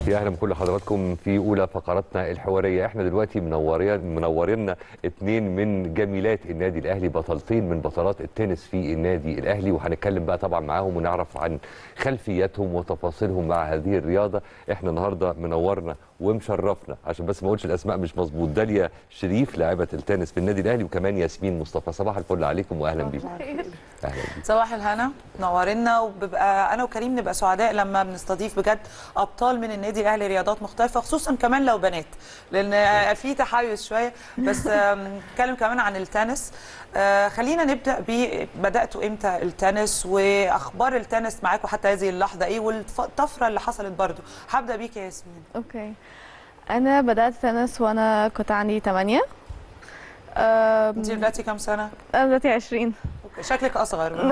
يا اهلا بكل حضراتكم في اولى فقراتنا الحواريه احنا دلوقتي منورين منورينا اتنين من جميلات النادي الاهلي بطلتين من بطلات التنس في النادي الاهلي وهنتكلم بقى طبعا معاهم ونعرف عن خلفياتهم وتفاصيلهم مع هذه الرياضه احنا النهارده منورنا ومشرفنا عشان بس ما اقولش الاسماء مش مظبوط داليا شريف لاعبه التنس في النادي الاهلي وكمان ياسمين مصطفى صباح الفل عليكم واهلا بيكم اهلا بيكم صباح الهنا نورنا وببقى انا وكريم نبقى سعداء لما بنستضيف بجد ابطال من النادي الاهلي رياضات مختلفه خصوصا كمان لو بنات لان في تحيز شويه بس آم، نتكلم كمان عن التنس آه، خلينا نبدا ب بداتوا امتى التنس واخبار التنس معاكم حتى هذه اللحظه ايه والطفره اللي حصلت برضو هبدا بيك يا ياسمين اوكي انا بدات تنس وانا كنت عندي 8 انت دلوقتي كام سنه انا دلوقتي 20 أوكي، شكلك اصغر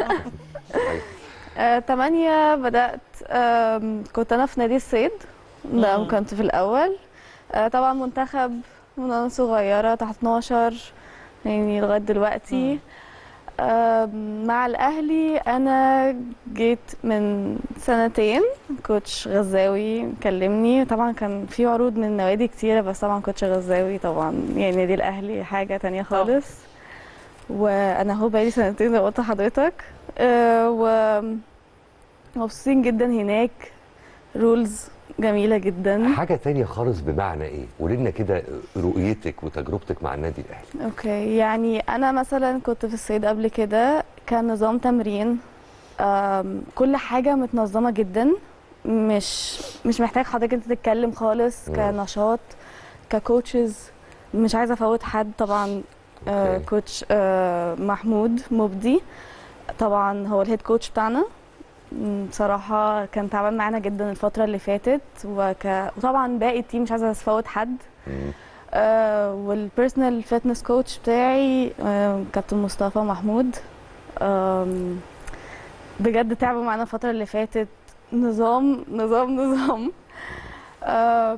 آه، 8 بدات آم، كنت انا في نادي الصيد ده مم. كنت في الاول آه، طبعا منتخب من انا صغيره تحت 12 يعني لغايه دلوقتي آم، مع الاهلي انا جيت من سنتين كوتش غزاوي كلمني طبعا كان في عروض من نوادي كتيره بس طبعا كوتش غزاوي طبعا يعني نادي الاهلي حاجه تانية خالص وانا اهو بقالي سنتين زي ما قلت لحضرتك آه، و مبسوطين جدا هناك رولز جميله جدا حاجه تانية خالص بمعنى ايه قولي لنا كده رؤيتك وتجربتك مع النادي الاهلي اوكي يعني انا مثلا كنت في الصيد قبل كده كان نظام تمرين آم، كل حاجه متنظمه جدا مش مش محتاج حضرتك انت تتكلم خالص مم. كنشاط ككوتشز مش عايزه افوت حد طبعا آه أوكي. كوتش آه محمود مبدي طبعا هو الهيد كوتش بتاعنا مم، بصراحة كان تعبان معانا جدا الفترة اللي فاتت وك... وطبعا باقي التيم مش عايزة افوت حد مم. آه والبيرسونال فيتنس كوتش بتاعي آه كابتن مصطفى محمود آم، بجد تعبوا معانا الفترة اللي فاتت نظام نظام نظام آم،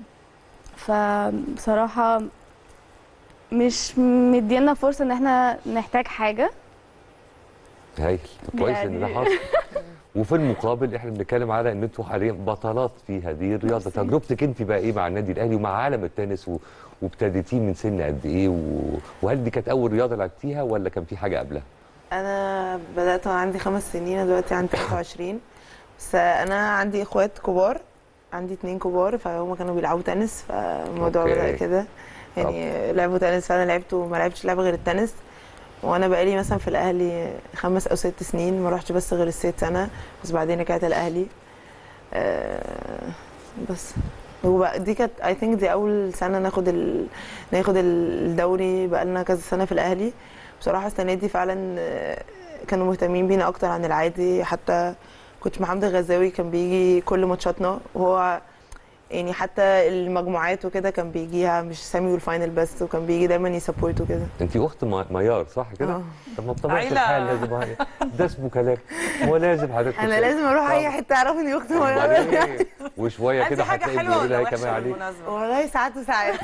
فبصراحة مش مدينا فرصة ان احنا نحتاج حاجة هايل كويس ان ده يعني- حصل وفي المقابل احنا بنتكلم على ان انتوا حاليا بطلات في هذه الرياضه ميرسي. تجربتك انت بقى ايه مع النادي الاهلي ومع عالم التنس و... وابتديتيه من سن قد ايه و... وهل دي كانت اول رياضه لعبتيها ولا كان في حاجه قبلها انا بدات وانا عندي خمس سنين أنا دلوقتي عندي 23 بس انا عندي اخوات كبار عندي اتنين كبار فهم كانوا بيلعبوا تنس فالموضوع أوكي. بدا كده يعني لعبوا تنس فانا لعبت وما لعبتش لعبه غير التنس وانا بقالي مثلا في الاهلي خمس او ست سنين ما روحتش بس غير الست سنه بس بعدين رجعت الاهلي آه، بس هو دي كانت اي ثينك دي اول سنه ناخد ال... ناخد الدوري بقالنا كذا سنه في الاهلي بصراحه السنه دي فعلا آه، كانوا مهتمين بينا اكتر عن العادي حتى كنت محمد الغزاوي كان بيجي كل ماتشاتنا وهو يعني حتى المجموعات وكده كان بيجيها مش سامي والفاينل بس وكان بيجي دايما يسبورت وكده انت اخت ما- ميار صح كده آه. طب ما بطبيعه عيلة. الحال لازم هاي- ده اسمه كلام هو لازم حضرتك انا تسأل. لازم اروح اي طب. حته اعرف اني اخت أمال ميار إيه؟ وشويه عندي كده حاجه هتلاقي حلوه بيقولوا ولا هي كمان وحشه عليك بالمناسبه والله ساعات وساعات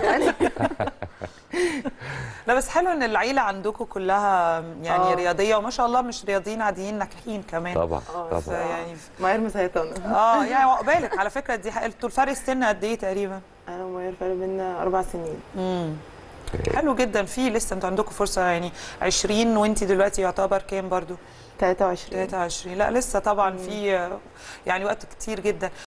لا بس حلو ان العيله عندكم كلها يعني آه. رياضيه وما شاء الله مش رياضيين عاديين ناجحين كمان طبعا آه، ف- طبعا يعني ماير مسيطانه اه يعني عقبالك على فكره دي حق- انتوا الفرق السن قد ايه تقريبا؟ انا وماير فرق بينا اربع سنين امم حلو جدا في لسه انتوا عندكم فرصه يعني 20 وانت دلوقتي يعتبر كام برضو 23 23 لا لسه طبعا في يعني وقت كتير جدا